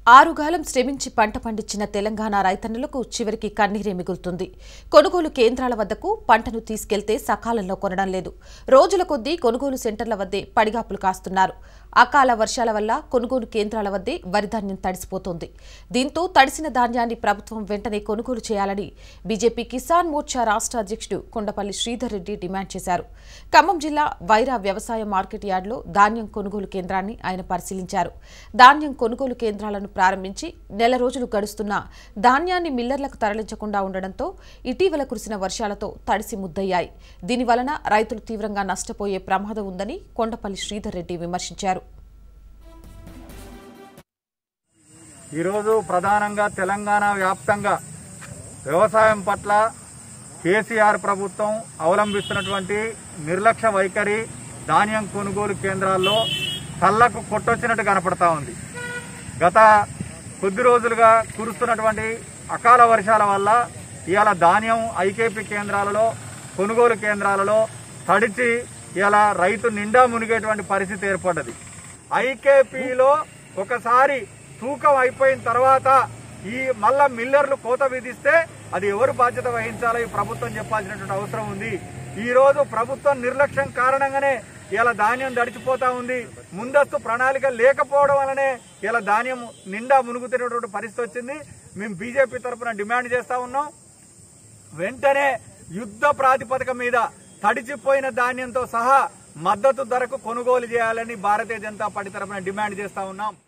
ఆరుగాలం శ్రమించి పంట పండించిన తెలంగాణ రైతన్నులకు చివరికి కన్నీరే మిగులుతుంది కొనుగోలు కేంద్రాల వద్దకు పంటను తీసుకెళ్తే సకాలంలో కొనడం లేదు రోజుల కొద్దీ కొనుగోలు సెంటర్ల వద్దే పడిగాపులు కాస్తున్నారు అకాల వర్షాల వల్ల కొనుగోలు కేంద్రాల వద్దే వరిధాన్యం తడిసిపోతోంది దీంతో తడిసిన ధాన్యాన్ని ప్రభుత్వం వెంటనే కొనుగోలు చేయాలని బీజేపీ కిసాన్ మోర్చా రాష్ట్ర అధ్యక్షుడు కొండపల్లి శ్రీధర్ రెడ్డి డిమాండ్ చేశారు ఖమ్మం జిల్లా వైరా వ్యవసాయ మార్కెట్ యార్డులో ధాన్యం కొనుగోలు కేంద్రాన్ని ఆయన పరిశీలించారు ధాన్యం కొనుగోలు కేంద్రాలను ప్రారంభించి నెల రోజులు గడుస్తున్నా ధాన్యాన్ని మిల్లర్లకు తరలించకుండా ఉండడంతో ఇటీవల కురిసిన వర్షాలతో తడిసి ముద్దయ్యాయి దీనివలన రైతులు తీవ్రంగా నష్టపోయే ప్రమాదం ఉందని కొండపల్లి శ్రీధర్ రెడ్డి విమర్శించారు ఈరోజు ప్రధానంగా తెలంగాణ వ్యాప్తంగా వ్యవసాయం పట్ల కేసీఆర్ ప్రభుత్వం అవలంబిస్తున్నటువంటి నిర్లక్ష్య వైఖరి ధాన్యం కొనుగోలు కేంద్రాల్లో కళ్ళకు కొట్టొచ్చినట్టు కనపడతా ఉంది గత కొద్ది రోజులుగా కురుస్తున్నటువంటి అకాల వర్షాల వల్ల ఇవాళ ధాన్యం ఐకేపీ కేంద్రాలలో కొనుగోలు కేంద్రాలలో తడిచి ఇవాళ రైతు నిండా మునిగేటువంటి పరిస్థితి ఏర్పడ్డది ఐకేపీలో ఒకసారి తూకం అయిపోయిన తర్వాత ఈ మళ్ళా మిల్లర్లు కోత విధిస్తే అది ఎవరు బాధ్యత వహించాలో ఈ ప్రభుత్వం చెప్పాల్సినటువంటి అవసరం ఉంది ఈ రోజు ప్రభుత్వం నిర్లక్ష్యం కారణంగానే ఇలా ధాన్యం దడిచిపోతా ఉంది ముందస్తు ప్రణాళిక లేకపోవడం వల్లనే ఇలా ధాన్యం నిండా మునుగుతున్నటువంటి పరిస్థితి వచ్చింది మేము బీజేపీ తరఫున డిమాండ్ చేస్తా ఉన్నాం వెంటనే యుద్ధ ప్రాతిపదిక మీద తడిచిపోయిన ధాన్యంతో సహా మద్దతు ధరకు కొనుగోలు చేయాలని భారతీయ జనతా పార్టీ తరఫున డిమాండ్ చేస్తా ఉన్నాం